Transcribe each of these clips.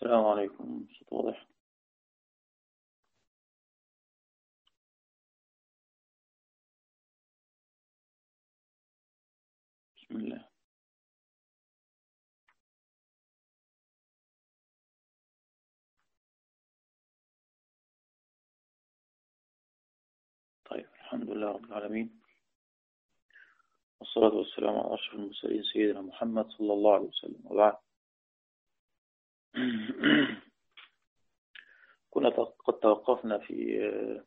السلام عليكم صوت واضح بسم الله طيب الحمد لله رب العالمين والصلاة والسلام على أشرف المرسلين سيدنا محمد صلى الله عليه وسلم وبعد كنا قد توقفنا في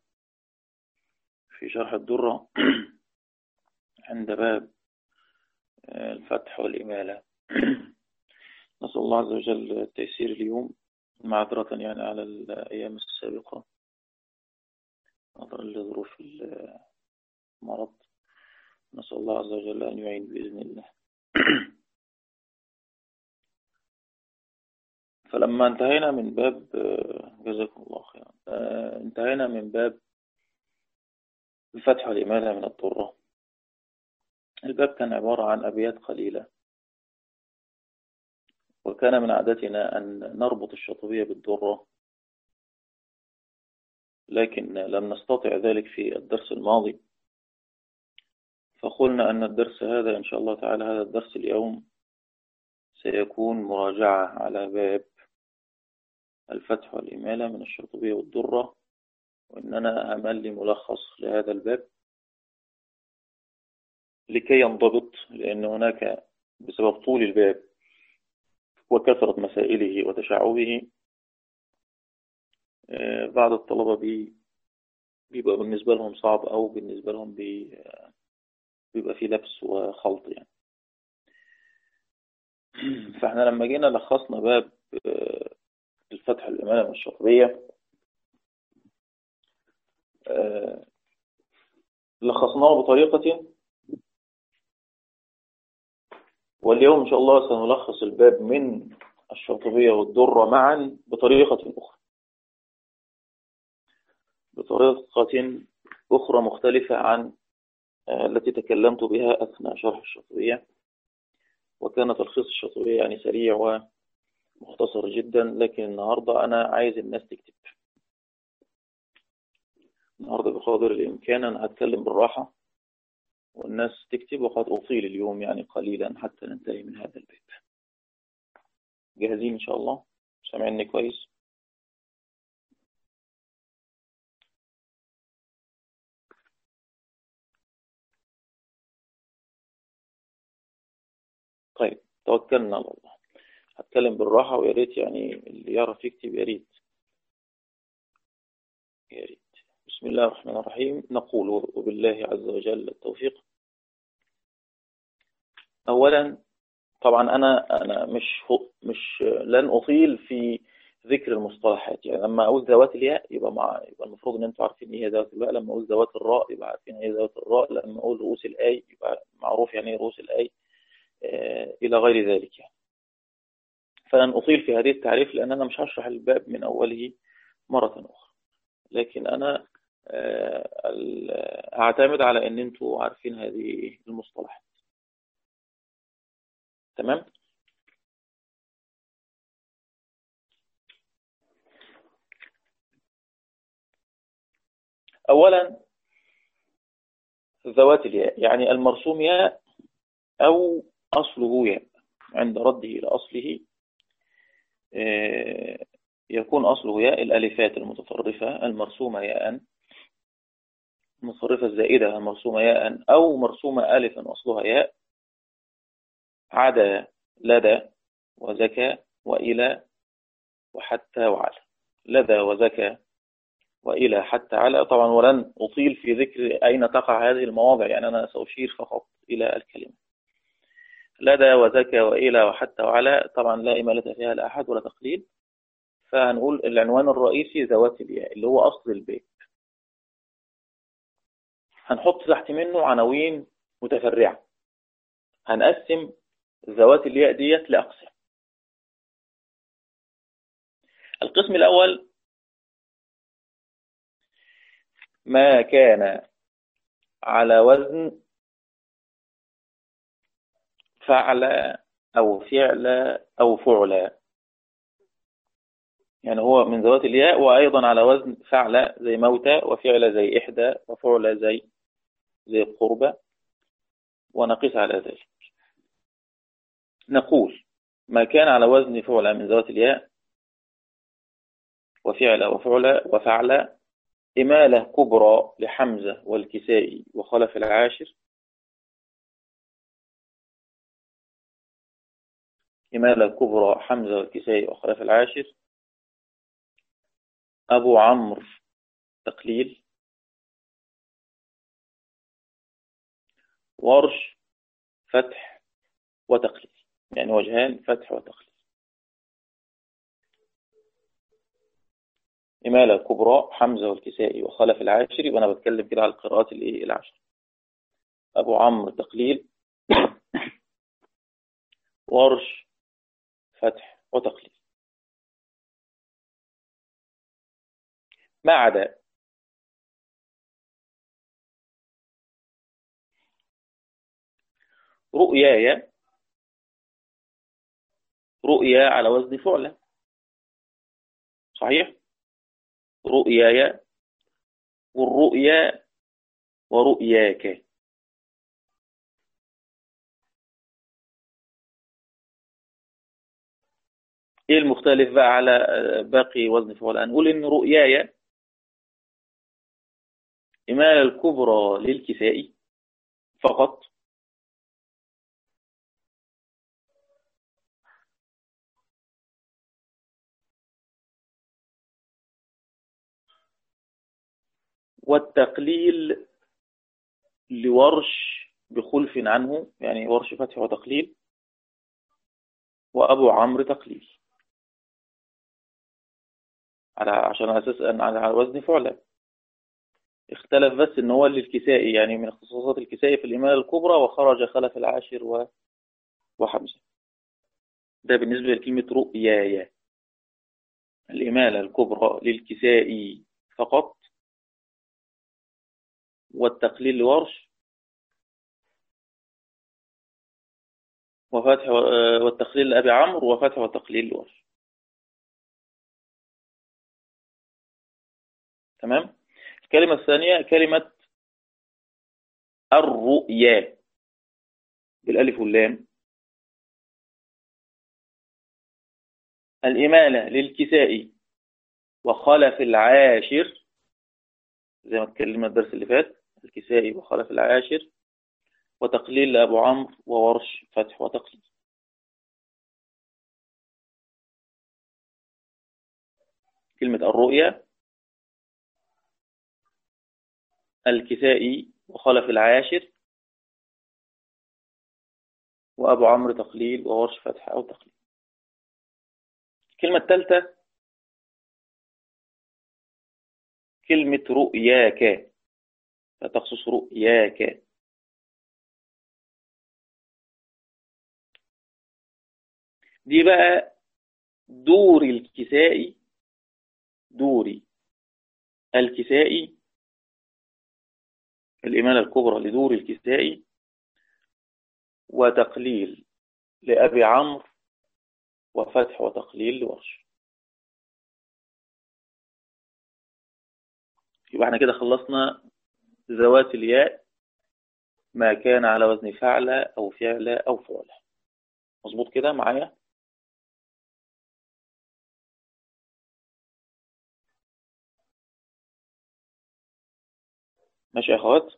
في شرح الدرة عند باب الفتح والإمالة نسأل الله عز وجل التيسير اليوم معذرة يعني على الأيام السابقة نظرا لظروف المرض نسأل الله عز وجل أن يعين بإذن الله فلما انتهينا من باب جزاكم الله خيرا انتهينا من باب الفتح والإمالة من الضرة الباب كان عبارة عن أبيات قليلة وكان من عادتنا أن نربط الشاطبية بالضرة لكن لم نستطع ذلك في الدرس الماضي فقلنا أن الدرس هذا إن شاء الله تعالى هذا الدرس اليوم سيكون مراجعة على باب الفتح والإمالة من الشاطبية والضرة وإننا أمل لي ملخص لهذا الباب لكي ينضبط لأن هناك بسبب طول الباب وكثرة مسائله وتشعبه بعض الطلبة بيبقى بالنسبة لهم صعب أو بالنسبة لهم بيبقى فيه لبس وخلط يعني فاحنا لما جينا لخصنا باب الفتح الإمالة من الشاطبية لخصناه بطريقة واليوم إن شاء الله سنلخص الباب من الشاطبية والدرة معا بطريقة أخرى بطريقة أخرى مختلفة عن التي تكلمت بها أثناء شرح الشاطبية وكان تلخيص الشاطبية يعني سريع ومختصر جدا لكن النهاردة أنا عايز الناس تكتب النهاردة بقدر الإمكان أنا هتكلم بالراحة والناس تكتب وقد أطيل اليوم يعني قليلا حتى ننتهي من هذا البيت جاهزين إن شاء الله سامعني كويس طيب توكلنا على الله هتكلم بالراحة ويا ريت يعني اللي يعرف يكتب يا ريت يا ريت بسم الله الرحمن الرحيم نقول وبالله عز وجل التوفيق أولا طبعا أنا أنا مش مش لن أطيل في ذكر المصطلحات يعني لما أقول ذوات الياء يبقى مع يبقى المفروض إن أنتوا عارفين إيه هي ذوات الياء لما أقول ذوات الراء يبقى عارفين إيه ذوات الراء لما أقول رؤوس الآي يبقى معروف يعني إيه رؤوس الآي آه إلى غير ذلك يعني فلن أطيل في هذه التعريف لأن أنا مش هشرح الباب من أوله مرة أخرى لكن أنا أعتمد على أن أنتوا عارفين هذه المصطلحات تمام أولا ذوات الياء يعني المرسوم ياء أو أصله ياء عند رده إلى أصله يكون أصله ياء الألفات المتطرفة المرسومة ياء المتطرفة الزائدة المرسومة ياء أو مرسومة ألفا أصلها ياء عدا لدى وزكى وإلى وحتى وعلى لدى وزكى وإلى حتى على طبعا ولن أطيل في ذكر أين تقع هذه المواضع يعني أنا سأشير فقط إلى الكلمة لدى وزكى وإلى وحتى وعلى طبعا لا إمالة فيها لا أحد ولا تقليل فهنقول العنوان الرئيسي ذوات الياء اللي هو أصل البيت هنحط تحت منه عناوين متفرعة هنقسم ذوات الياء ديت لأقسام القسم الأول ما كان على وزن فعل أو فعل أو فعل يعني هو من ذوات الياء وأيضا على وزن فعل زي موتى وفعل زي إحدى وفعل زي زي قربة ونقيس على ذلك نقول ما كان على وزن فعل من ذوات الياء وفعل وفعل وفعل إمالة كبرى لحمزة والكسائي وخلف العاشر إمالة كبرى حمزة والكسائي وخلف العاشر أبو عمرو تقليل ورش فتح وتقليل يعني وجهان فتح وتقليل إمالة كبرى حمزة والكسائي وخلف العاشر وأنا بتكلم كده على القراءات العشر أبو عمرو تقليل ورش فتح وتقليل ما عدا رؤياي رؤيا على وزن فعلة صحيح رؤياي والرؤيا ورؤياك ايه المختلف بقى على باقي وزن فعلة نقول ان رؤياي إمالة الكبرى للكسائي فقط والتقليل لورش بخلف عنه يعني ورش فتح وتقليل وأبو عمرو تقليل على عشان أساس أن على وزن فعلا اختلف بس ان هو للكسائي يعني من اختصاصات الكسائي في الإمالة الكبرى وخرج خلف العاشر و... وحمزة ده بالنسبة لكلمة رؤيايا الإمالة الكبرى للكسائي فقط والتقليل لورش وفتح والتقليل لأبي عمرو وفتح والتقليل لورش تمام الكلمة الثانية كلمة الرؤيا بالالف واللام الإمالة للكساء وخلف العاشر زي ما اتكلمنا الدرس اللي فات الكسائي وخلف العاشر وتقليل لأبو عمرو وورش فتح وتقليل كلمة الرؤيا الكسائي وخلف العاشر وأبو عمرو تقليل وورش فتح أو تقليل الكلمة الثالثة كلمة رؤياك فتخصص رؤياك دي بقى دور الكسائي دوري الكسائي الإمالة الكبرى لدور الكسائي وتقليل لأبي عمرو وفتح وتقليل لورش يبقى احنا كده خلصنا ذوات الياء ما كان على وزن فعل أو فعل أو فعل مظبوط كده معايا ماشي يا اخوات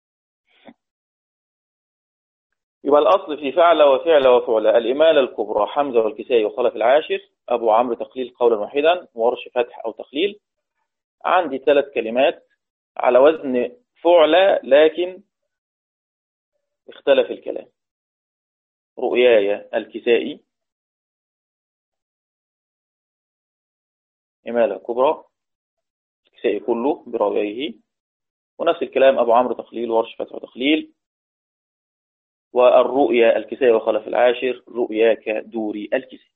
يبقى الأصل في فعل وفعل وفعل الإمالة الكبرى حمزة والكسائي وخلف العاشر أبو عمرو تقليل قولا واحدا ورش فتح أو تقليل عندي ثلاث كلمات على وزن فعل لكن اختلف الكلام رؤياي الكسائي إمالة كبرى الكسائي كله برؤيه ونفس الكلام أبو عمرو تقليل ورش فتح وتقليل والرؤيا الكسائي وخلف العاشر رؤياك دوري الكسائي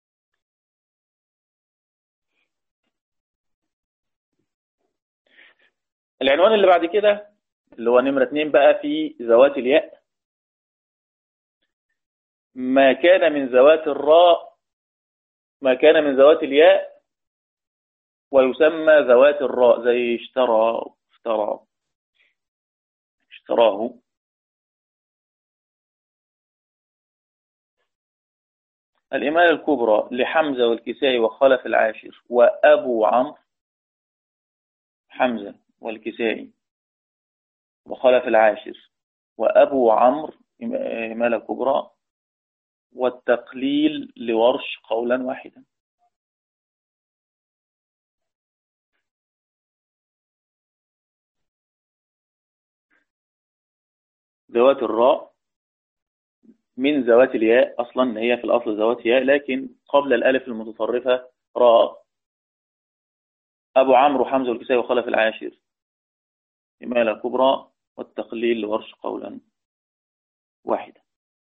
العنوان اللي بعد كده اللي هو نمرة اتنين بقى في ذوات الياء ما كان من ذوات الراء ما كان من ذوات الياء ويسمى ذوات الراء زي اشترى افترى اشتراه الإمالة الكبرى لحمزة والكسائي وخلف العاشر وأبو عمرو حمزة والكسائي وخلف العاشر وأبو عمرو إمالة كبرى والتقليل لورش قولا واحدا ذوات الراء من ذوات الياء أصلا هي في الأصل ذوات ياء لكن قبل الألف المتطرفة راء أبو عمرو حمزة والكسائي وخلف العاشر إمالة كبرى والتقليل لورش قولا واحدا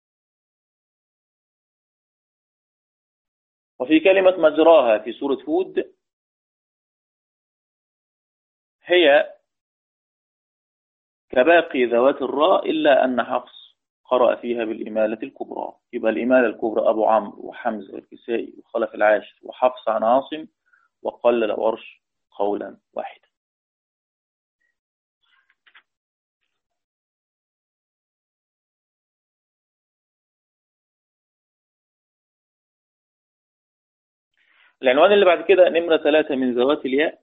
وفي كلمة مجراها في سورة هود هي كباقي ذوات الراء إلا أن حفص قرأ فيها بالإمالة الكبرى يبقى الإمالة الكبرى أبو عمرو وحمزة والكسائي وخلف العاشر وحفص عن عاصم وقلل ورش قولا واحدا العنوان اللي بعد كده نمرة ثلاثة من ذوات الياء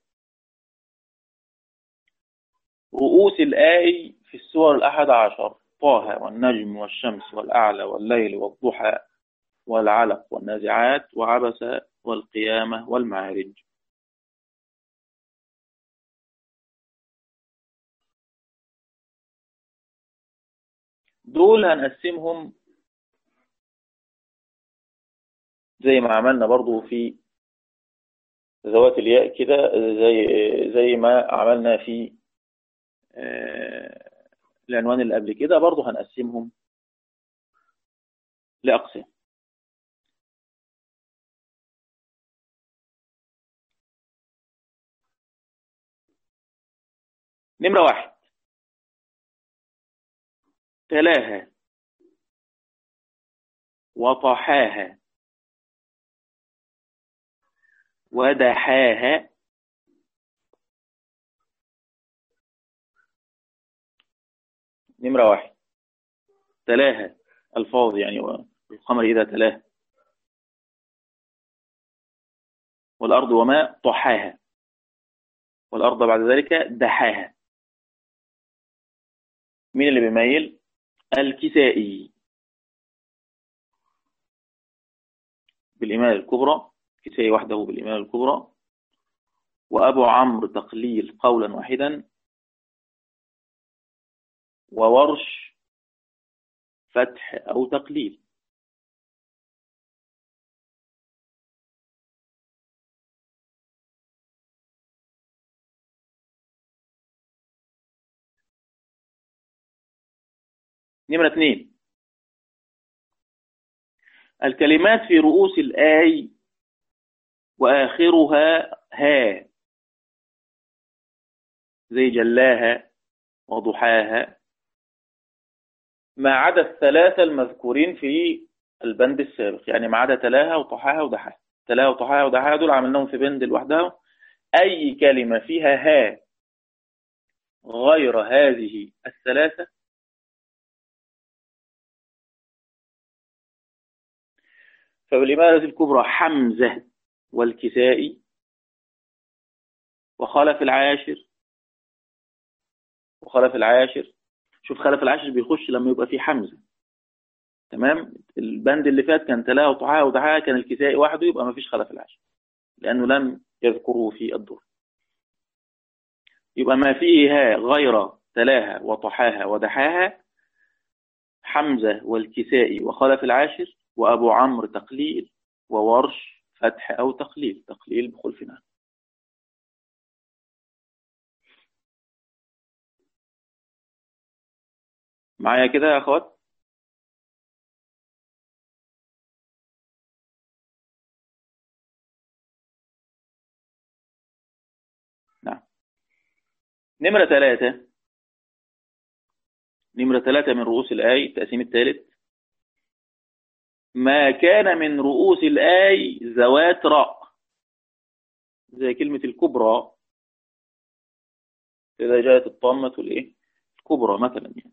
رؤوس الآي في السور الأحد عشر طه والنجم والشمس والأعلى والليل والضحى والعلق والنازعات وعبس والقيامة والمعارج دول هنقسمهم زي ما عملنا برضو في ذوات الياء كده زي زي ما عملنا في العنوان اللي قبل كده برضه هنقسمهم لأقسام نمرة واحد تلاها وطحاها ودحاها نمرة واحد تلاها الفاظ يعني والقمر إذا تلاها والأرض وما طحاها والأرض بعد ذلك دحاها مين اللي بيميل الكسائي بالإمالة الكبرى كسائي وحده بالإمالة الكبرى وأبو عمرو تقليل قولا واحدا وورش فتح أو تقليل نمرة اثنين الكلمات في رؤوس الآي وآخرها ها زي جلاها وضحاها ما عدا الثلاثة المذكورين في البند السابق يعني ما عدا تلاها وطحاها ودحاها تلاها وطحاها ودحاها دول عملناهم في بند لوحدها أي كلمة فيها ها غير هذه الثلاثة فبالإمارة الكبرى حمزة والكسائي وخلف العاشر وخلف العاشر شوف خلف العاشر بيخش لما يبقى فيه حمزة تمام البند اللي فات كان تلاها وطحاها ودحاها كان الكسائي وحده يبقى ما فيش خلف العاشر لأنه لم يذكره في الدور يبقى ما فيه ها غير تلاها وطحاها ودحاها حمزة والكسائي وخلف العاشر وأبو عمرو تقليل وورش فتح أو تقليل تقليل بخلف نعم معايا كده يا أخوات نعم نمرة ثلاثة نمرة ثلاثة من رؤوس الآي التقسيم الثالث ما كان من رؤوس الآي ذوات راء زي كلمة الكبرى إذا جاءت الطامة الإيه الكبرى مثلا يعني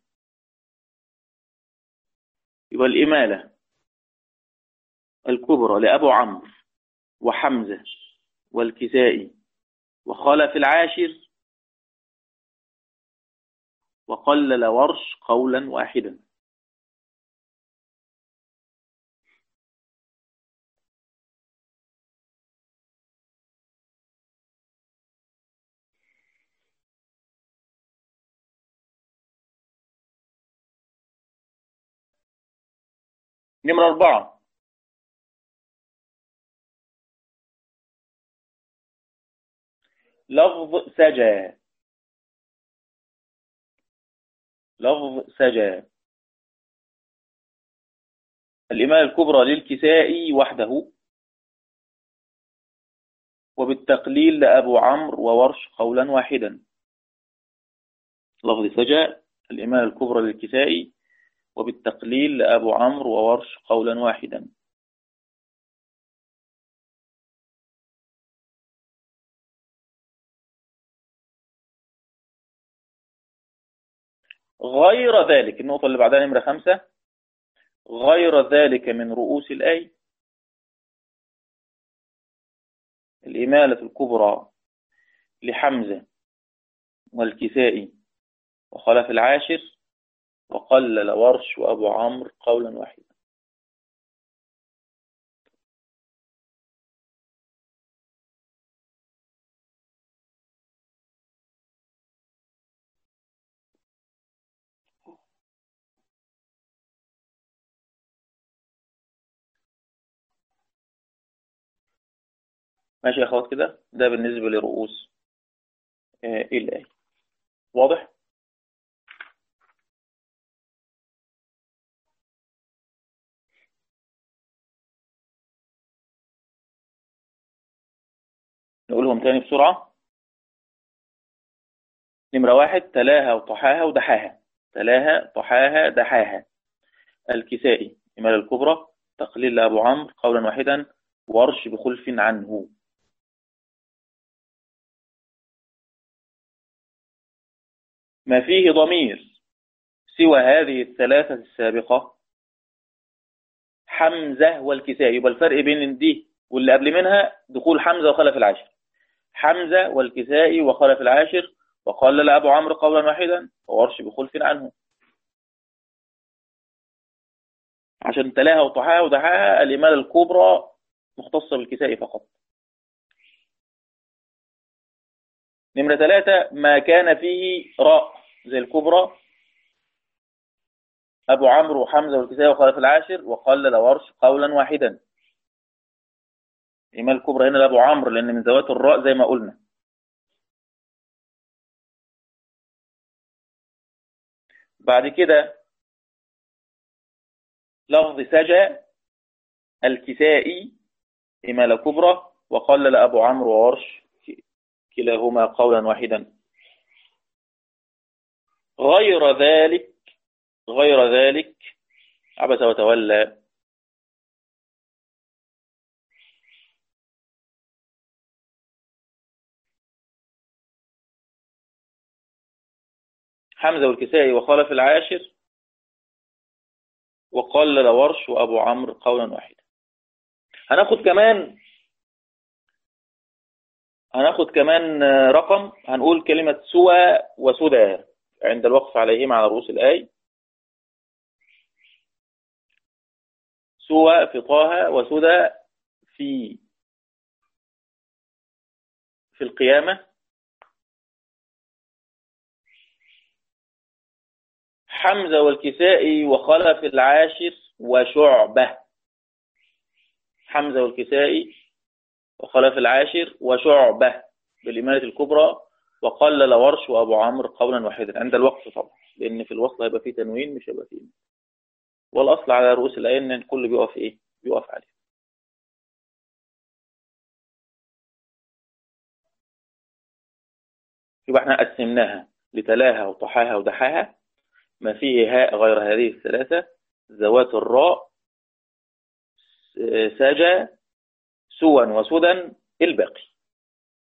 يبقى الإمالة الكبرى لأبو عمرو وحمزة والكسائي وخلف العاشر وقلل ورش قولا واحدا نمرة أربعة لفظ سجى لفظ سجى الإمام الكبرى للكسائي وحده وبالتقليل لأبو عمرو وورش قولا واحدا لفظ سجى الإمام الكبرى للكسائي وبالتقليل لأبو عمرو وورش قولا واحدا غير ذلك النقطة اللي بعدها نمرة خمسة غير ذلك من رؤوس الآي الإمالة الكبرى لحمزة والكسائي وخلف العاشر وقلل ورش وأبو عمرو قولا واحدا ماشي يا اخوات كده ده بالنسبة لرؤوس آه الآية واضح نقولهم تاني بسرعة نمرة واحد تلاها وطحاها ودحاها تلاها طحاها دحاها الكسائي إمالة الكبرى تقليل لأبو عمرو قولا واحدا ورش بخلف عنه ما فيه ضمير سوى هذه الثلاثة السابقة حمزة والكسائي يبقى الفرق بين دي واللي قبل منها دخول حمزة وخلف العاشر حمزة والكسائي وخلف العاشر وقال لأبو عمرو قولا واحدا وورش بخلف عنه عشان تلاها وطحاها ودحاها الإمالة الكبرى مختصة بالكسائي فقط نمرة ثلاثة ما كان فيه راء زي الكبرى أبو عمرو وحمزة والكسائي وخلف العاشر وقلل ورش قولا واحدا إمال الكبرى هنا لأبو عمرو لأن من ذوات الراء زي ما قلنا بعد كده لفظ سجى الكسائي إمالة كبرى وقلل أبو عمرو وورش كلاهما قولا واحدا غير ذلك غير ذلك عبس وتولى حمزة والكسائي وخلف العاشر وقلل ورش وأبو عمرو قولا واحدا هناخد كمان هناخد كمان رقم هنقول كلمة سوى وسدى عند الوقف عليهما على رؤوس الآي سوى في طه وسدى في في القيامة حمزة والكسائي وخلف العاشر وشعبة حمزة والكسائي وخلف العاشر وشعبة بالإمالة الكبرى وقلل ورش وأبو عمرو قولا واحدا عند الوقف طبعا لأن في الوصل هيبقى فيه تنوين مش هيبقى فيه والأصل على رؤوس الآية إن الكل بيقف إيه بيقف عليه يبقى احنا قسمناها لتلاها وطحاها ودحاها ما فيه هاء غير هذه الثلاثة ذوات الراء سجى سوا وسدا الباقي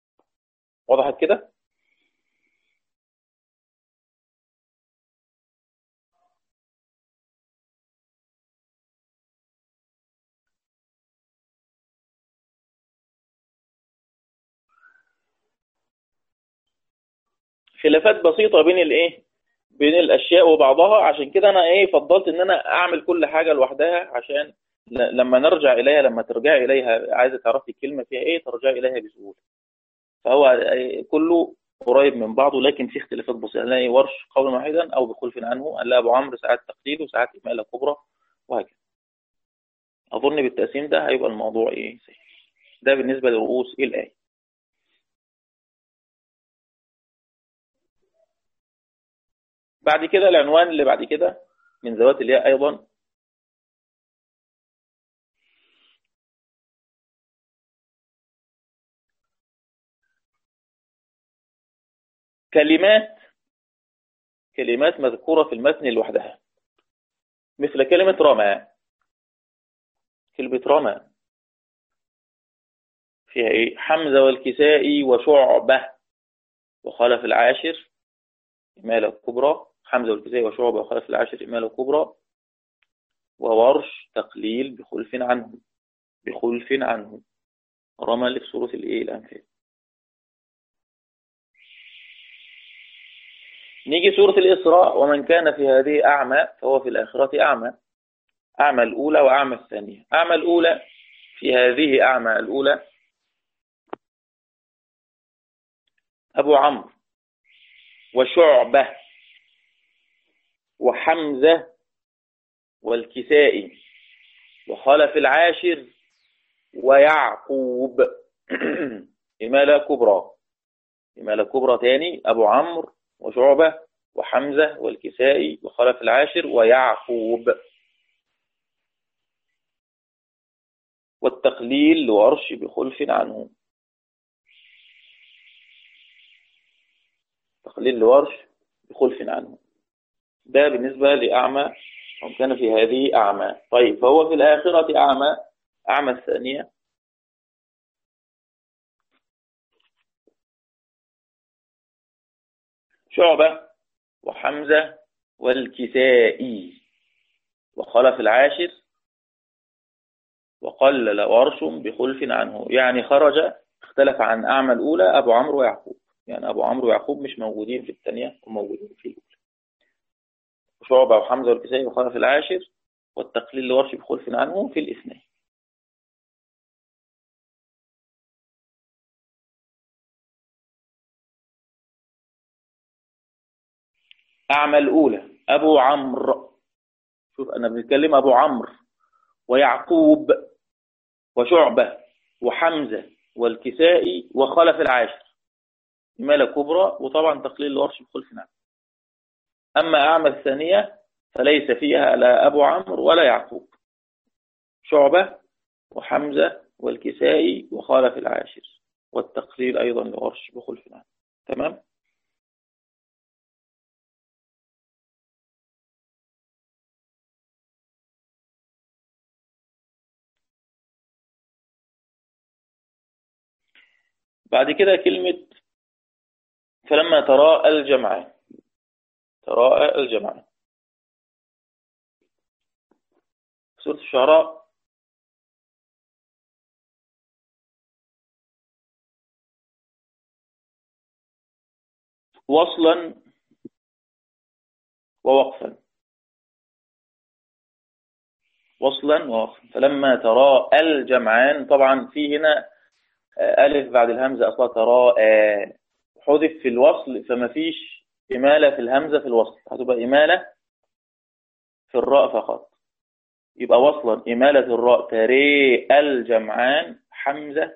وضحت كده خلافات بسيطة بين الايه بين الاشياء وبعضها عشان كده انا ايه فضلت ان انا اعمل كل حاجة لوحدها عشان لما نرجع اليها لما ترجع اليها عايزه تعرفي الكلمة فيها ايه ترجع اليها بسهولة فهو كله قريب من بعضه لكن في اختلافات بسيطة نلاقي ورش قولا واحدا او بخلف عنه لا ابو عمرو ساعات تقليد وساعات امالة كبرى وهكذا اظن بالتقسيم ده هيبقى الموضوع ايه سهل ده بالنسبة لرؤوس الآية بعد كده العنوان اللي بعد كده من ذوات الياء أيضا كلمات كلمات مذكورة في المتن لوحدها مثل كلمة رمى كلمة رمى فيها ايه حمزة والكسائي وشعبة وخلف العاشر إمالة كبرى حمزة والكسائي وشعبة وخلف العاشر إمالة كبرى وورش تقليل بخلف عنه بخلف عنه رمى اللي في سورة الإيه الأنفال نيجي سورة الإسراء ومن كان في هذه أعمى فهو في الآخرة أعمى أعمى الأولى وأعمى الثانية أعمى الأولى في هذه أعمى الأولى أبو عمرو وشعبة وحمزة والكسائي وخلف العاشر ويعقوب إمالة كبرى إمالة كبرى تاني أبو عمرو وشعبة وحمزة والكسائي وخلف العاشر ويعقوب والتقليل لورش بخلف عنه تقليل لورش بخلف عنه ده بالنسبة لأعمى أو كان في هذه أعمى طيب فهو في الآخرة أعمى أعمى الثانية شعبة وحمزة والكسائي وخلف العاشر وقلل ورش بخلف عنه يعني خرج اختلف عن أعمى الأولى أبو عمرو ويعقوب يعني أبو عمرو ويعقوب مش موجودين في الثانية وموجودين في الأولى وشعبة وحمزة والكسائي وخلف العاشر والتقليل لورش بخلف عنه في الاثنين أعمى الأولى أبو عمرو شوف أنا بنتكلم أبو عمرو ويعقوب وشعبة وحمزة والكسائي وخلف العاشر إمالة كبرى وطبعا تقليل الورش بخلف نعم أما أعمى الثانية فليس فيها لا أبو عمرو ولا يعقوب شعبة وحمزة والكسائي وخالف العاشر والتقليل أيضا لورش بخلف نعم تمام بعد كده كلمة فلما تراءى الجمعان تراءى الجمعان سورة الشعراء وصلا ووقفا وصلا ووقفا فلما تراءى الجمعان طبعا في هنا ألف بعد الهمزة أصلا تراءى حذف في الوصل فما فيش إمالة في الهمزة في الوصل هتبقى إمالة في الراء فقط يبقى وصلا إمالة الراء تري الجمعان حمزة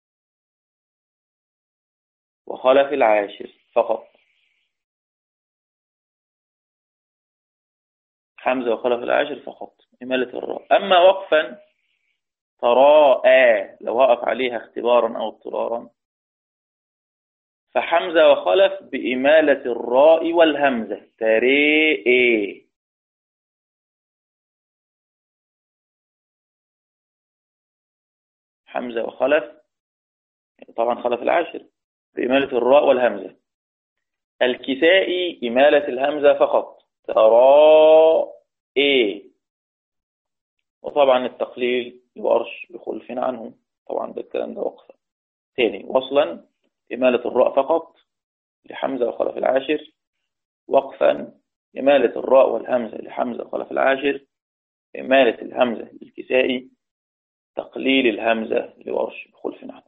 وخلف العاشر فقط حمزة وخلف العاشر فقط إمالة الراء أما وقفا تراءى لو وقف عليها اختبارا أو اضطرارا فحمزة وخلف بإمالة الراء والهمزة تريئ حمزة وخلف طبعا خلف العاشر بإمالة الراء والهمزة الكسائي إمالة الهمزة فقط ترى إيه وطبعا التقليل يؤرش بخلف عنه طبعا ده الكلام ده وقفا ثاني وصلا إمالة الراء فقط لحمزة وخلف العاشر وقفا إمالة الراء والهمزة لحمزة وخلف العاشر إمالة الهمزة للكسائي تقليل الهمزة لورش بخلف عنه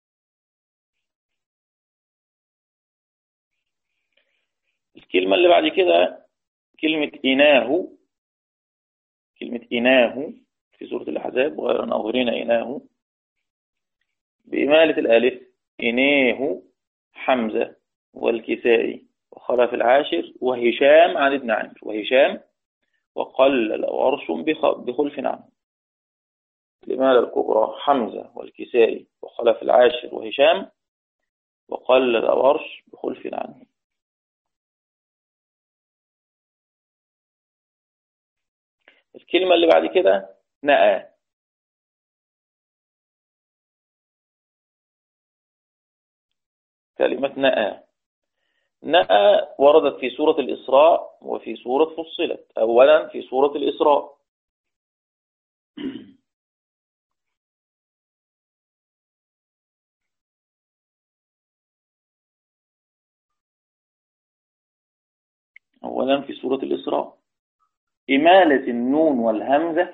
الكلمة اللي بعد كده كلمة إناه كلمة إناه في سورة الأحزاب غير ناظرين إناه بإمالة الألف إناه حمزة والكسائي وخلف العاشر وهشام عن ابن عامر وهشام وقلل ورش بخلف عنه الإمالة الكبرى حمزة والكسائي وخلف العاشر وهشام وقلل ورش بخلف عنه الكلمة اللي بعد كده نأى كلمة نأى نأى وردت في سورة الإسراء وفي سورة فصلت أولا في سورة الإسراء أولا في سورة الإسراء إمالة النون والهمزة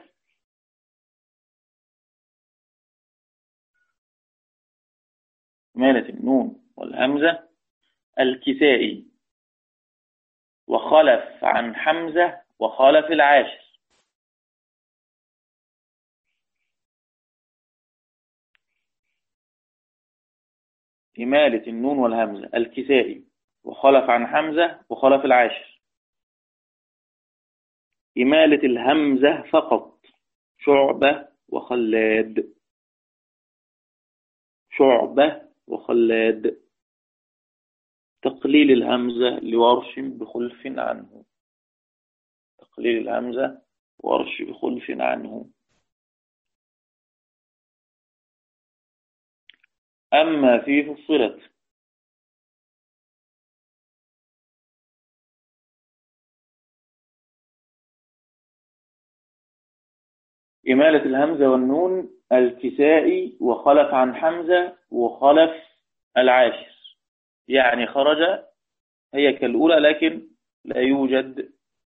إمالة النون والهمزة الكسائي وخلف عن حمزة وخلف العاشر إمالة النون والهمزة الكسائي وخلف عن حمزة وخلف العاشر إمالة الهمزة فقط شعبة وخلاد شعبة وخلاد تقليل الهمزة لورش بخلف عنه تقليل الهمزة ورش بخلف عنه أما في فصلت إمالة الهمزة والنون الكسائي وخلف عن حمزة وخلف العاشر يعني خرج هي كالأولى لكن لا يوجد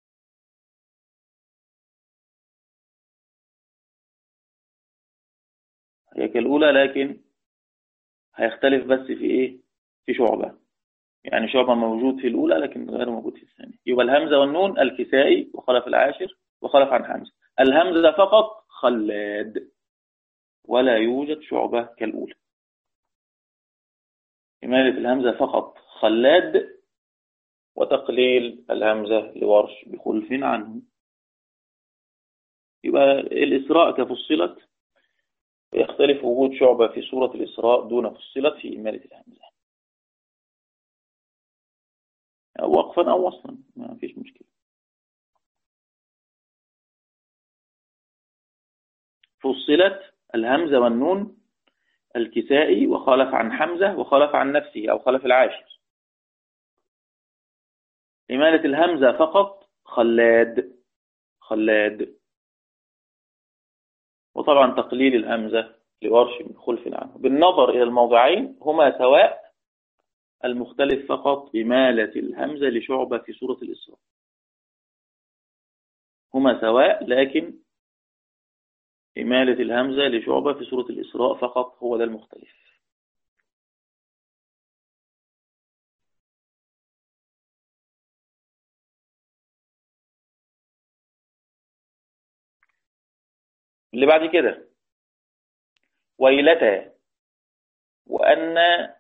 هي كالأولى لكن هيختلف بس في إيه في شعبة يعني شعبة موجود في الأولى لكن غير موجود في الثانية يبقى الهمزة والنون الكسائي وخلف العاشر وخلف عن حمزة الهمزة فقط خلاد ولا يوجد شعبة كالأولى إمالة الهمزة فقط خلاد وتقليل الهمزة لورش بخلف عنه يبقى الإسراء كفصلت يختلف وجود شعبة في سورة الإسراء دون فصلت في إمالة الهمزة وقفا أو وصلا ما فيش مشكلة فصلت الهمزة والنون الكسائي وخالف عن حمزة وخالف عن نفسه أو خلف العاشر إمالة الهمزة فقط خلاد خلاد وطبعا تقليل الهمزة لورش من خلف عنه بالنظر إلى الموضعين هما سواء المختلف فقط إمالة الهمزة لشعبة في سورة الإسراء هما سواء لكن إمالة الهمزة لشعبة في سورة الإسراء فقط هو ده المختلف اللي بعد كده ويلتا وأن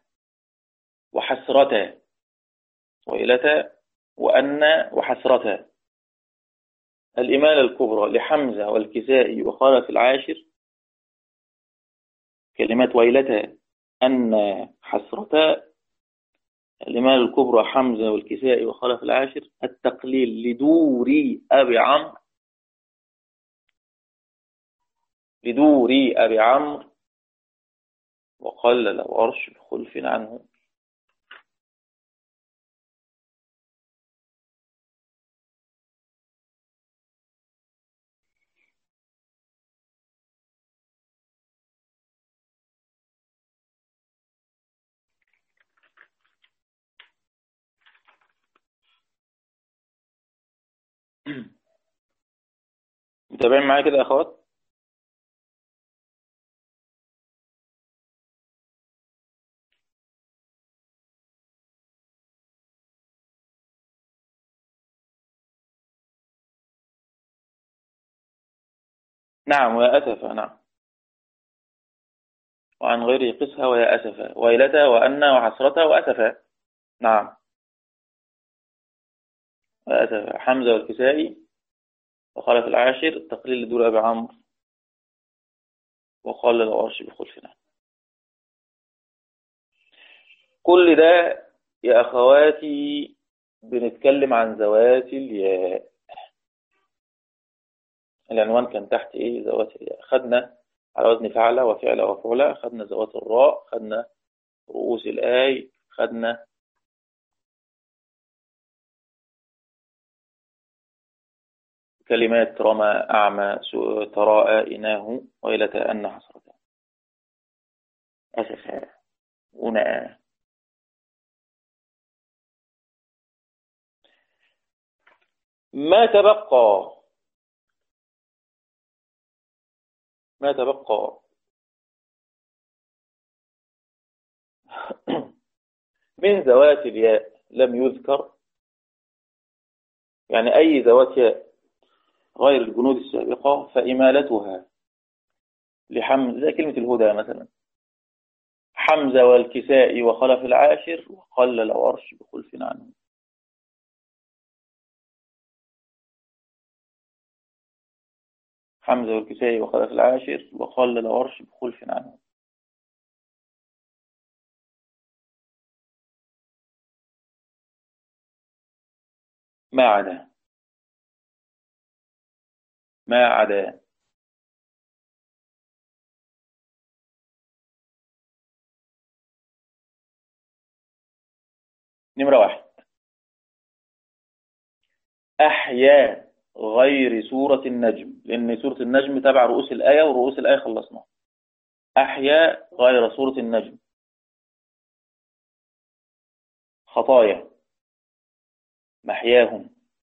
وحسرتا ويلتا وأن وحسرتا الإمالة الكبرى لحمزة والكسائي وخالف العاشر كلمات ويلتا أن حسرتا الإمالة الكبرى حمزة والكسائي وخالف العاشر التقليل لدوري أبي عمرو لدوري أبي عمرو وقلل ورش بخلف عنه متابعين معايا كده يا أخوات نعم ويا أسفا نعم وعن غير قسها ويا أسفا ويلتا وأن وحسرتا وأسفا نعم وأسفا حمزة والكسائي وخلف العاشر التقليل لدور أبي عمرو وقال للعرش بخلفنا كل ده يا أخواتي بنتكلم عن ذوات الياء العنوان كان تحت إيه ذوات الياء خدنا على وزن فعل وفعل وفعل خدنا ذوات الراء خدنا رؤوس الآي خدنا كلمات رمى أعمى تراءى إناه ويلة أن حسرة أسفا وناء ما تبقى ما تبقى من ذوات الياء لم يذكر يعني أي ذوات ياء غير الجنود السابقة فإمالتها لحمز زي كلمة الهدى مثلا حمزة والكساء وخلف العاشر وقلل ورش بخلف عنه حمزة والكسائي وخلف العاشر وقلل ورش بخلف عنه ما عدا ما عدا نمرة واحد أحيا غير سورة النجم لأن سورة النجم تبع رؤوس الآية ورؤوس الآية خلصنا أحيا غير سورة النجم خطايا محياهم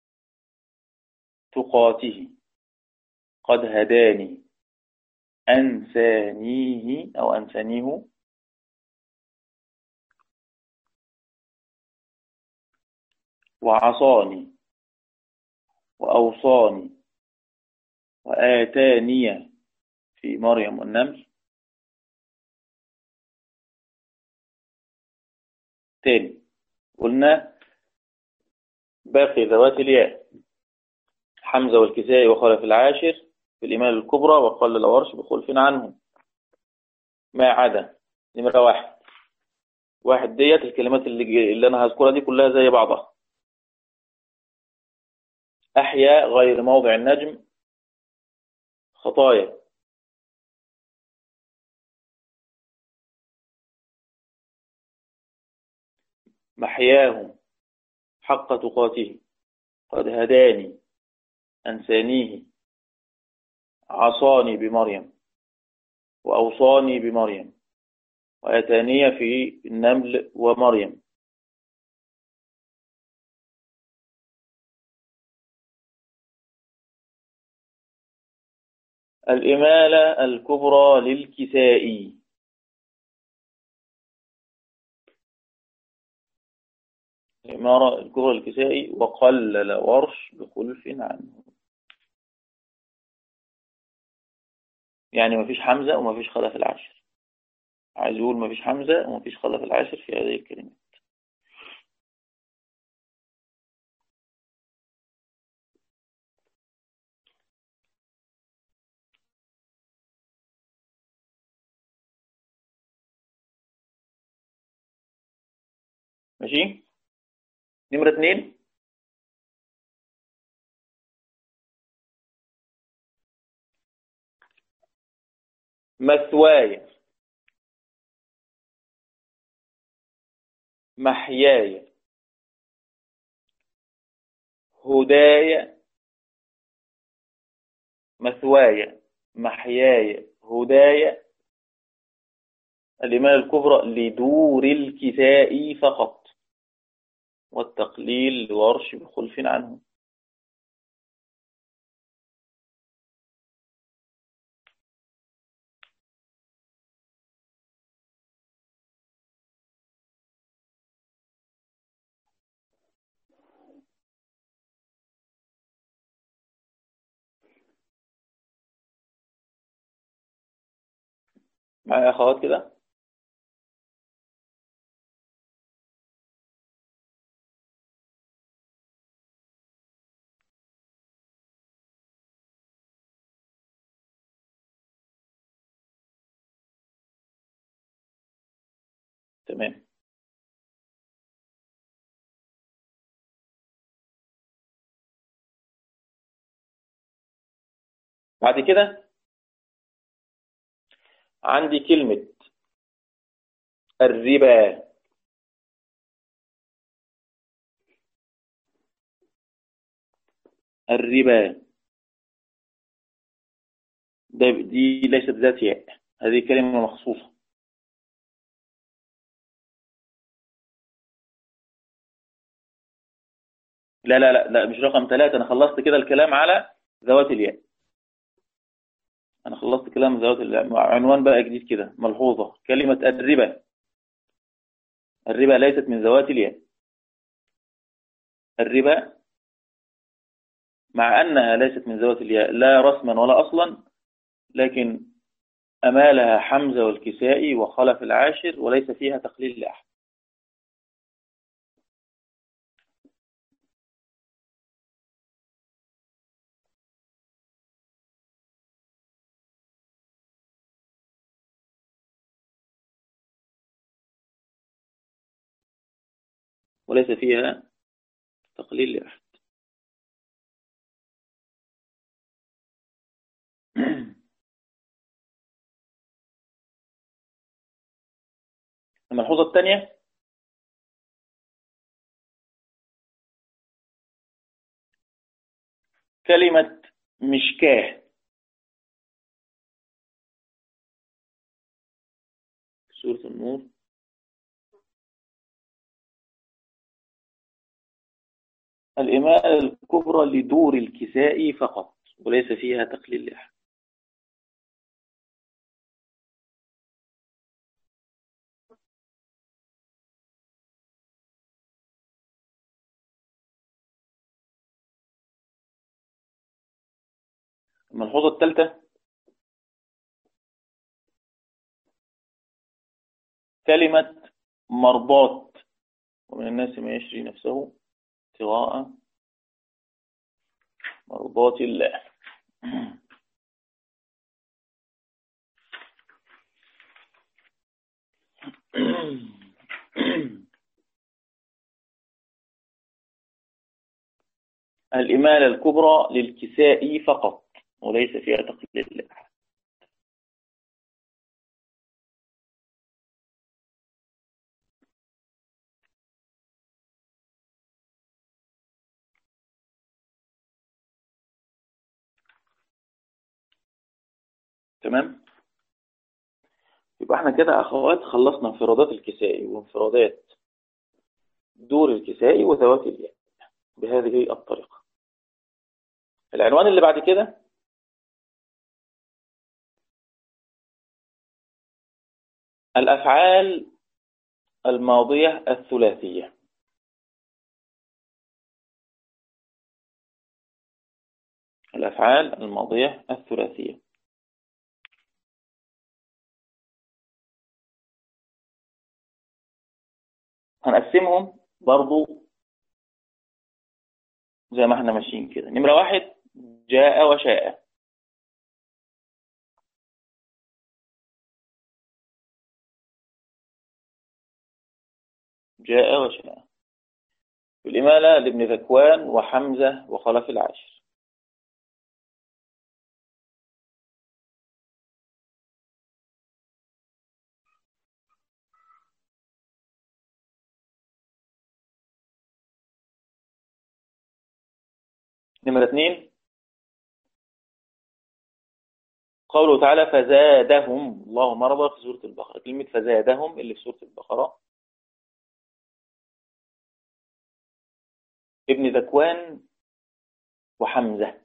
تقاته قد هداني أنسانيه أو أنسانيه وعصاني وأوصاني وآتاني في مريم والنمل تاني قلنا باقي ذوات الياء حمزة والكسائي وخلف العاشر في الإمام الكبرى وقال الورش بخلف عنه ما عدا نمرة واحد واحد ديت الكلمات اللي, اللي أنا هذكرها دي كلها زي بعضها أحيا غير موضع النجم خطايا محياهم حق تقاته قد هداني أنسانيه عصاني بمريم وأوصاني بمريم وأتاني في النمل ومريم الإمالة الكبرى للكسائي الإمارة الكبرى للكسائي وقلل ورش بخلف عنه يعني ما فيش حمزة وما فيش خلف العاشر عايز يقول ما فيش حمزة وما فيش خلف العاشر في هذه الكلمات ماشي نمرة اتنين مثواي محياي هداي مثواي محياي هداي الإمالة الكبرى لدور الكساء فقط والتقليل لورش بخلف عنه معايا أخوات كده تمام بعد كده عندي كلمة الربا الربا ده دي ليست ذات ياء هذه كلمة مخصوصة لا لا لا لا مش رقم ثلاثة أنا خلصت كده الكلام على ذوات الياء أنا خلصت كلام ذوات الياء عنوان بقى جديد كده ملحوظة كلمة الربا الربا ليست من ذوات الياء الربا مع أنها ليست من ذوات الياء لا رسما ولا أصلا لكن أمالها حمزة والكسائي وخلف العاشر وليس فيها تقليل لأحد وليس فيها تقليل لأحد الملحوظة الثانية كلمة مشكاه سورة النور الإمالة الكبرى لدور الكساء فقط وليس فيها تقليل لأحد الملحوظة الثالثة كلمة مرضات ومن الناس ما يشري نفسه ابتغاء مرضات الله الإمالة الكبرى للكساء فقط وليس فيها تقليل لأحد تمام يبقى احنا كده اخوات خلصنا انفرادات الكسائي وانفرادات دور الكسائي وذوات الياء بهذه الطريقة العنوان اللي بعد كده الأفعال الماضية الثلاثية الأفعال الماضية الثلاثية هنقسمهم برضو زي ما احنا ماشيين كده نمرة واحد جاء وشاء جاء وشاء الإمالة لابن ذكوان وحمزة وخلف العاشر نمرة اثنين قوله تعالى فزادهم الله مرضى في سورة البقرة كلمة فزادهم اللي في سورة البقرة ابن ذكوان وحمزة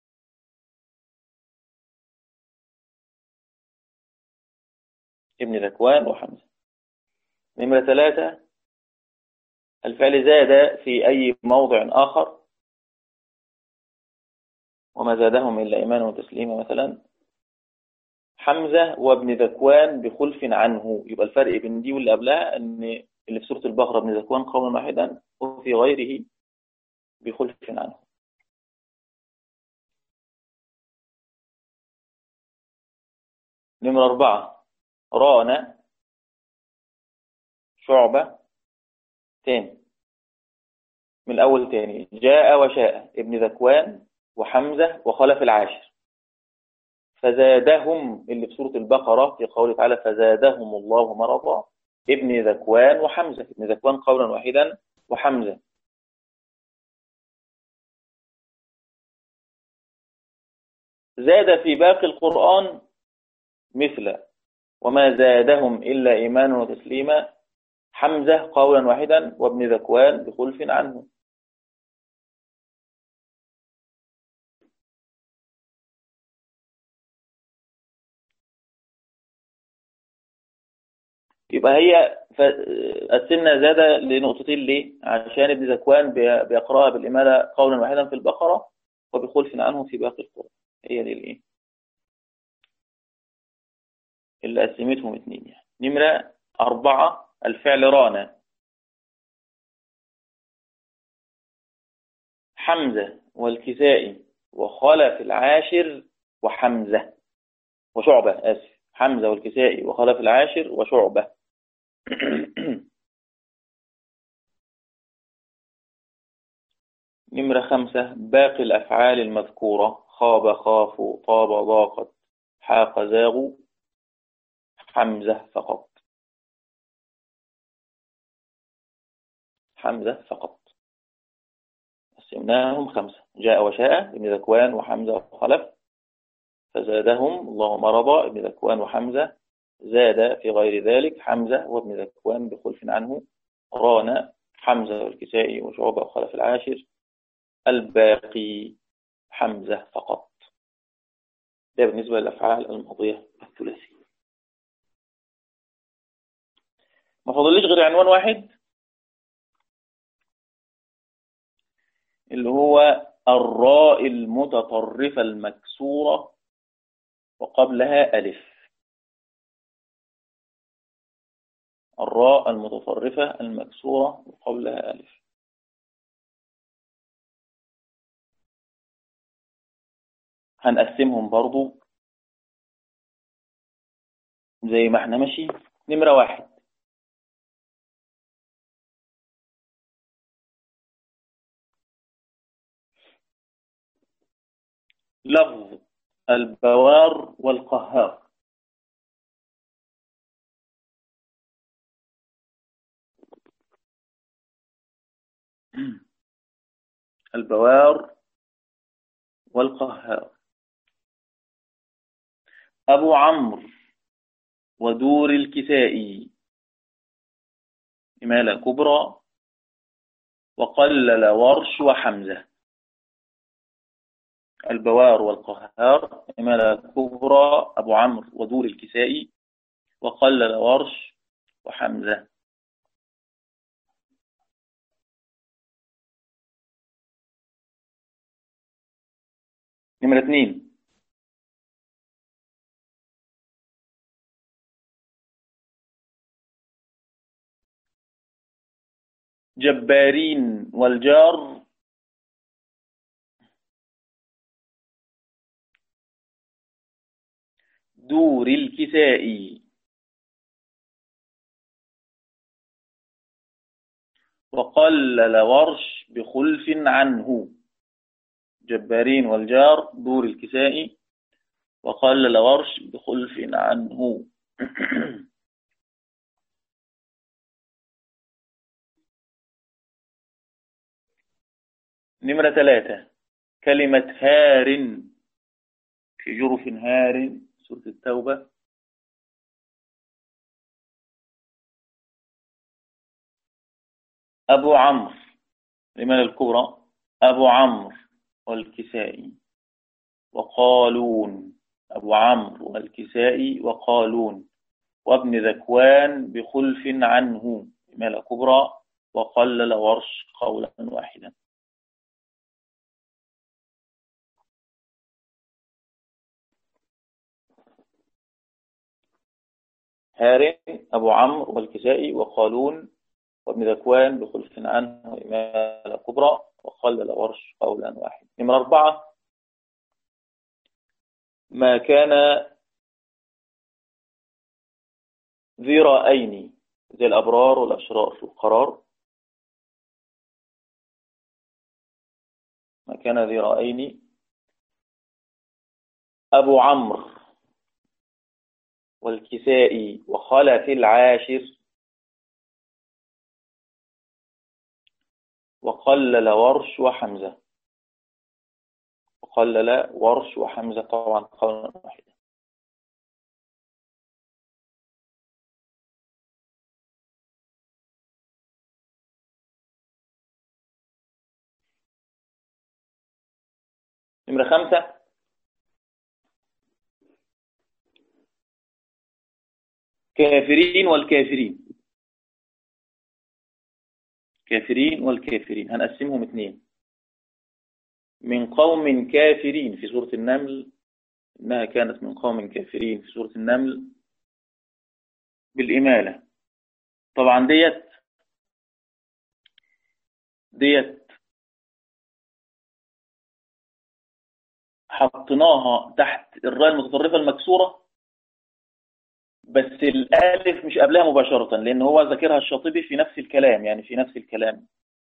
ابن ذكوان وحمزة نمرة ثلاثة الفعل زاد في أي موضع آخر وما زادهم إلا إيمانا وتسليما مثلا حمزة وابن ذكوان بخلف عنه يبقى الفرق بين دي واللي قبلها ان اللي في سورة البقرة ابن ذكوان قولا واحدا وفي غيره بخلف عنه نمرة أربعة رانا شعبة تاني من الأول تاني جاء وشاء ابن ذكوان وحمزة وخلف العاشر فزادهم اللي في سورة البقرة في قوله تعالى فزادهم الله مرضا ابن ذكوان وحمزة ابن ذكوان قولا واحدا وحمزة زاد في باقي القرآن مثل وما زادهم إلا إيمانا وتسليما حمزة قولا واحدا وابن ذكوان بخلف عنه يبقى هي السنة زاد لنقطتين ليه عشان ابن ذكوان بيقرأها بالإمالة قولا واحدا في البقرة وبخلف عنه في باقي القرآن هي دي الايه اللي قسمتهم اتنين يعني نمرة أربعة الفعل رانا حمزة والكسائي وخلف العاشر وحمزة وشعبة آسف حمزة والكسائي وخلف العاشر وشعبة نمرة خمسة باقي الأفعال المذكورة خاب خافوا طاب ضاقت حاق زاغوا حمزة فقط حمزة فقط قسمناهم خمسة جاء وشاء ابن ذكوان وحمزة وخلف فزادهم الله مرضى ابن ذكوان وحمزة زاد في غير ذلك حمزة وابن ذكوان بخلف عنه ران حمزة والكسائي وشعوبة وخلف العاشر الباقي حمزة فقط ده بالنسبة للأفعال الماضية الثلاثية ما فضليش غير عنوان واحد اللي هو الراء المتطرفة المكسورة وقبلها ألف الراء المتطرفة المكسورة وقبلها ألف هنقسمهم برضو زي ما احنا ماشي نمرة واحد لفظ البوار والقهار البوار والقهار أبو عمرو ودور الكسائي إمالة كبرى وقلل ورش وحمزة البوار والقهار إمالة كبرى أبو عمرو ودور الكسائي وقلل ورش وحمزة نمرة اثنين جبارين والجار دور الكسائي وقلل ورش بخلف عنه جبارين والجار دور الكسائي وقلل ورش بخلف عنه نمرة ثلاثة كلمة هار في جرف هار سورة التوبة أبو عمرو لمن الكبرى أبو عمرو والكسائي وقالون أبو عمرو والكسائي وقالون وابن ذكوان بخلف عنه لمن كبرى وقلل ورش قولا واحدا هارن أبو عمرو والكسائي وقالون وابن ذكوان بخلف عنه إمالة كبرى وخلل ورش قولا واحد نمرة أربعة ما كان ذي رأيني زي الأبرار والأشرار في القرار ما كان ذي رأيني أبو عمرو والكسائي وخلف العاشر وقلل ورش وحمزة وقلل ورش وحمزة طبعا قولا واحدا نمرة خمسة كافرين والكافرين كافرين والكافرين هنقسمهم اثنين من قوم كافرين في سورة النمل إنها كانت من قوم كافرين في سورة النمل بالإمالة طبعا ديت ديت حطيناها تحت الراء المتطرفة المكسورة بس الالف مش قبلها مباشرة لان هو ذاكرها الشاطبي في نفس الكلام يعني في نفس الكلام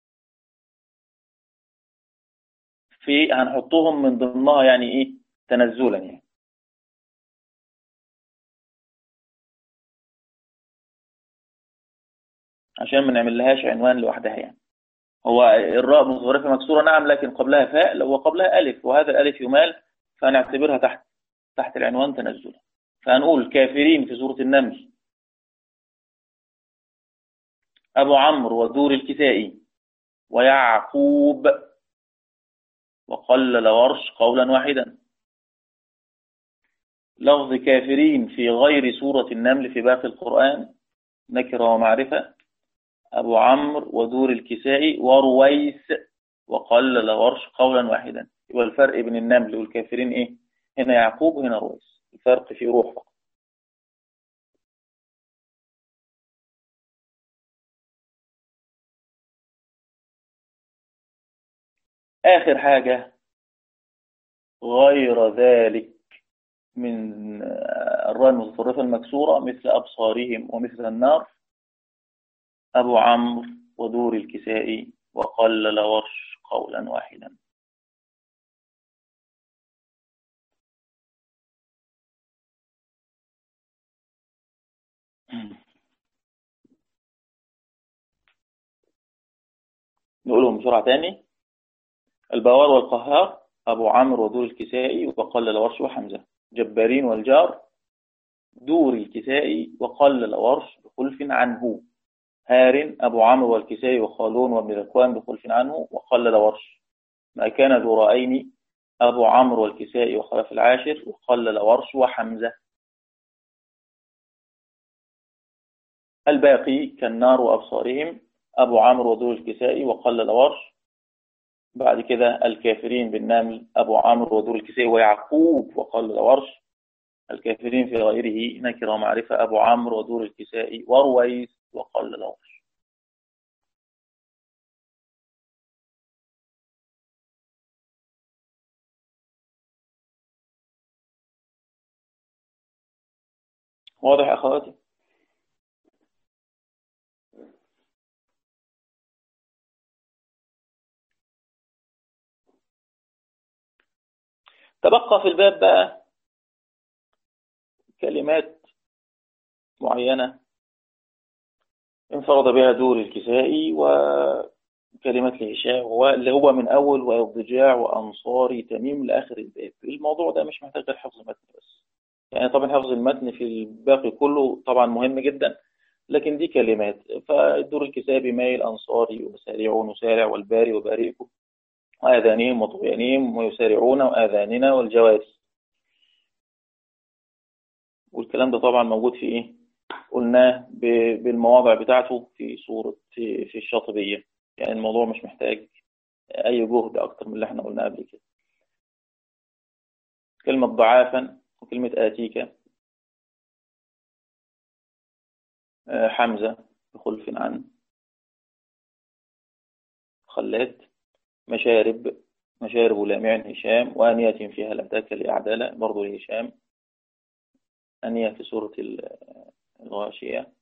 في هنحطهم من ضمنها يعني ايه تنزلا يعني عشان ما نعملهاش عنوان لوحدها يعني هو الراء متطرفة مكسورة نعم لكن قبلها فاء وقبلها ألف وهذا الألف يمال فنعتبرها تحت تحت العنوان تنزلا فهنقول كافرين في سورة النمل أبو عمرو ودور الكسائي ويعقوب وقلل ورش قولا واحدا لفظ كافرين في غير سورة النمل في باقي القرآن نكرة ومعرفة أبو عمرو ودور الكسائي ورويس وقلل ورش قولا واحدا يبقى الفرق بين النمل والكافرين إيه هنا يعقوب وهنا رويس الفرق في روح فقط آخر حاجة غير ذلك من الراء المتطرفة المكسورة مثل أبصارهم ومثل النار أبو عمرو ودور الكسائي وقلل ورش قولا واحدا نقولهم بسرعة تاني البوار والقهار أبو عمرو ودور الكسائي وقلل ورش وحمزة جبارين والجار دور الكسائي وقلل ورش بخلف عنه هار أبو عمرو والكسائي وخالون وابن ذكوان بخلف عنه وقلل ورش ما كان ذو رأين أبو عمرو والكسائي وخلف العاشر وقلل ورش وحمزة الباقي كالنار وأبصارهم أبو عمرو ودور الكسائي وقلل ورش بعد كده الكافرين بالنمل أبو عمرو ودور الكسائي ويعقوب وقلل ورش الكافرين في غيره نكرة ومعرفة أبو عمرو ودور الكسائي ورويس وقلل ورش واضح أخواتي تبقى في الباب بقى كلمات معينة انفرد بها دور الكسائي وكلمات الهشام واللي هو من أول والضجاع وأنصاري تميم لآخر الباب الموضوع ده مش محتاج غير حفظ متن بس يعني طبعا حفظ المتن في الباقي كله طبعا مهم جدا لكن دي كلمات فالدور الكسائي بميل أنصاري وسارعون وسارع والباري وبارئكم وآذانهم وطغيانهم ويسارعون وآذاننا والجواري والكلام ده طبعا موجود في إيه قلناه بالمواضع بتاعته في صورة في, في الشاطبية يعني الموضوع مش محتاج أي جهد أكتر من اللي احنا قلناه قبل كده كلمة ضعافا وكلمة آتيك حمزة بخلف عن خلاد مشارب مشارب لامع هشام وأنية فيها لأتاك لأعدالة برضو لهشام أنية في سورة الغاشية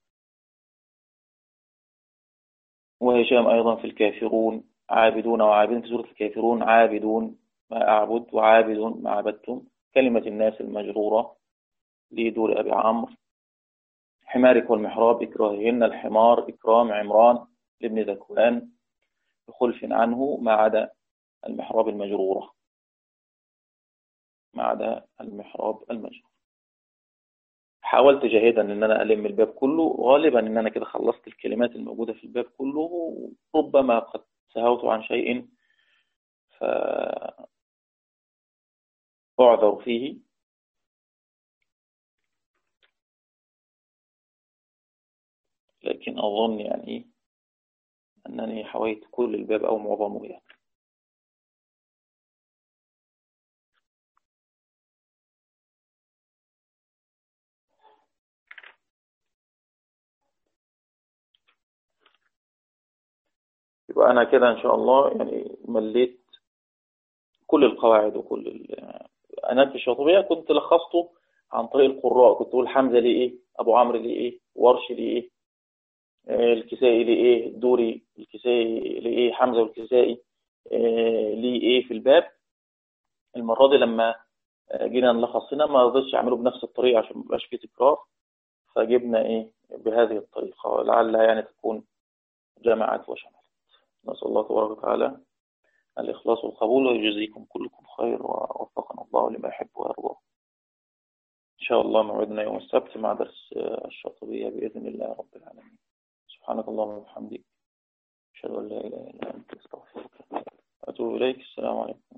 وهشام أيضا في الكافرون عابدون وعابدون في سورة الكافرون عابدون ما أعبد وعابد ما عبدتم كلمة الناس المجرورة لدور أبي عمرو حمارك والمحراب إكراههن الحمار إكرام عمران لابن ذكوان بخلف عنه ما عدا المحراب المجرورة ما عدا المحراب المجرور حاولت جاهدا ان انا الم الباب كله غالبا ان انا كده خلصت الكلمات الموجودة في الباب كله ربما قد سهوت عن شيء ف أعذر فيه لكن أظن يعني أنني حويت كل الباب أو معظمه يعني يبقى أنا كده إن شاء الله يعني مليت كل القواعد وكل أنا في الشاطبية كنت لخصته عن طريق القراء كنت أقول حمزة ليه إيه أبو عمرو ليه إيه ورش ليه إيه آه، الكسائي ليه إيه الدوري الكسائي ليه إيه حمزة والكسائي آه، ليه إيه في الباب المرة دي لما آه، جينا نلخص هنا ما رضيتش أعمله بنفس الطريقة عشان ما يبقاش فيه تكرار فجبنا إيه بهذه الطريقة لعلها يعني تكون جمعت وشملت نسأل الله تبارك وتعالى الإخلاص والقبول ويجزيكم كلكم خير ووفقنا الله لما يحب ويرضى إن شاء الله موعدنا يوم السبت مع درس الشاطبية بإذن الله رب العالمين سبحانك اللهم وبحمدك أشهد أن لا إله إلا أنت أستغفرك وأتوب إليك السلام عليكم